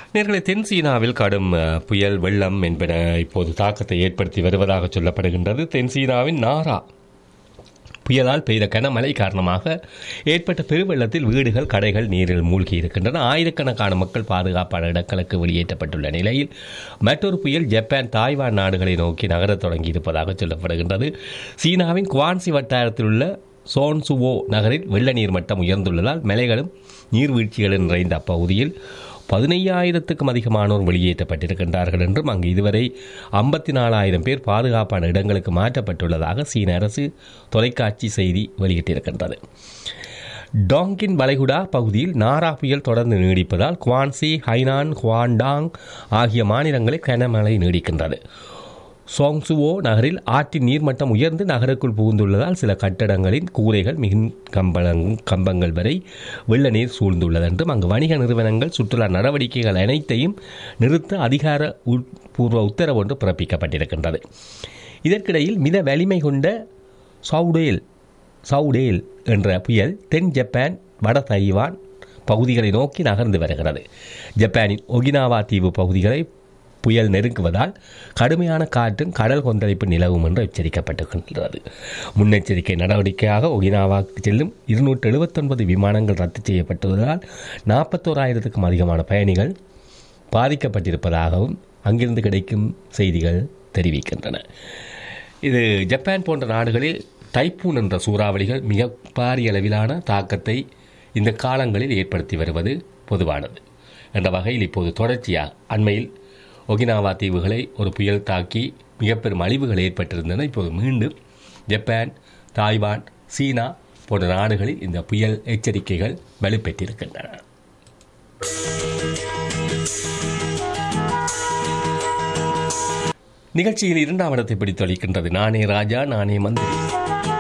நேர்களை தென் சீனாவில் கடும் அஹ், புயல் வெள்ளம் என்பன இப்போது தாக்கத்தை ஏற்படுத்தி வருவதாக சொல்லப்படுகின்றது தென் சீனாவின் நாரா புயலால் பெய்த கனமழை காரணமாக ஏற்பட்ட பெருவெள்ளத்தில் வீடுகள் கடைகள் நீரில் மூழ்கி இருக்கின்றன ஆயிரக்கணக்கான மக்கள் பாதுகாப்பான இடங்களுக்கு வெளியேற்றப்பட்டுள்ள நிலையில் மற்றொரு புயல் ஜப்பான் தாய்வான் நாடுகளை நோக்கி நகரத் தொடங்கி இருப்பதாக சொல்லப்படுகின்றது சீனாவின் குவான்சி வட்டாரத்தில் உள்ள சோன்சுவோ நகரில் வெள்ள நீர் மட்டம் உயர்ந்துள்ளதால் மலைகளும் நீர்வீழ்ச்சிகளும் நிறைந்த அப்பகுதியில் பதினையாயிரத்துக்கும் அதிகமானோர் வெளியேற்றப்பட்டிருக்கின்றார்கள் என்றும் அங்கு இதுவரை ஐம்பத்தி நாலாயிரம் பேர் பாதுகாப்பான இடங்களுக்கு மாற்றப்பட்டுள்ளதாக சீன அரசு தொலைக்காட்சி செய்தி வெளியிட்டிருக்கின்றது டாங்கின் வளைகுடா பகுதியில் நாரா புயல் தொடர்ந்து நீடிப்பதால் குவான்சி ஹைனான் குவாண்டாங் ஆகிய மாநிலங்களில் கனமழை நீடிக்கின்றது சோங்சுவோ நகரில் ஆற்றின் நீர்மட்டம் உயர்ந்து நகருக்குள் புகுந்துள்ளதால் சில கட்டடங்களின் கூரைகள் மின் கம்பளங் கம்பங்கள் வரை வெள்ள நீர் சூழ்ந்துள்ளது என்றும் அங்கு வணிக நிறுவனங்கள் சுற்றுலா நடவடிக்கைகள் அனைத்தையும் நிறுத்த அதிகார பூர்வ உத்தரவு ஒன்று பிறப்பிக்கப்பட்டிருக்கின்றது இதற்கிடையில் மித வலிமை கொண்ட சவுடேல் சவுடேல் என்ற புயல் தென் ஜப்பான் வட தைவான் பகுதிகளை நோக்கி நகர்ந்து வருகிறது ஜப்பானின் ஒகினாவா தீவு பகுதிகளை புயல் நெருங்குவதால் கடுமையான காற்றும் கடல் கொந்தளிப்பு நிலவும் என்று எச்சரிக்கப்பட்டிருக்கின்றது முன்னெச்சரிக்கை நடவடிக்கையாக ஒகினாவாக்கு செல்லும் இருநூற்று எழுபத்தொன்பது விமானங்கள் ரத்து செய்யப்பட்டுள்ளதால் நாற்பத்தோராயிரத்துக்கும் அதிகமான பயணிகள் பாதிக்கப்பட்டிருப்பதாகவும் அங்கிருந்து கிடைக்கும் செய்திகள் தெரிவிக்கின்றன இது ஜப்பான் போன்ற நாடுகளில் டைப்பூன் என்ற சூறாவளிகள் மிக பாரிய அளவிலான தாக்கத்தை இந்த காலங்களில் ஏற்படுத்தி வருவது பொதுவானது என்ற வகையில் இப்போது தொடர்ச்சியாக அண்மையில் ஒகினாவா தீவுகளை ஒரு புயல் தாக்கி மிக பெரும் அழிவுகள் ஏற்பட்டிருந்தன இப்போது மீண்டும் ஜப்பான் தாய்வான் சீனா போன்ற நாடுகளில் இந்த புயல் எச்சரிக்கைகள் வலுப்பெற்றிருக்கின்றன நிகழ்ச்சியில் இரண்டாம் இடத்தை பிடித்தளிக்கின்றது நானே ராஜா நானே மந்திரி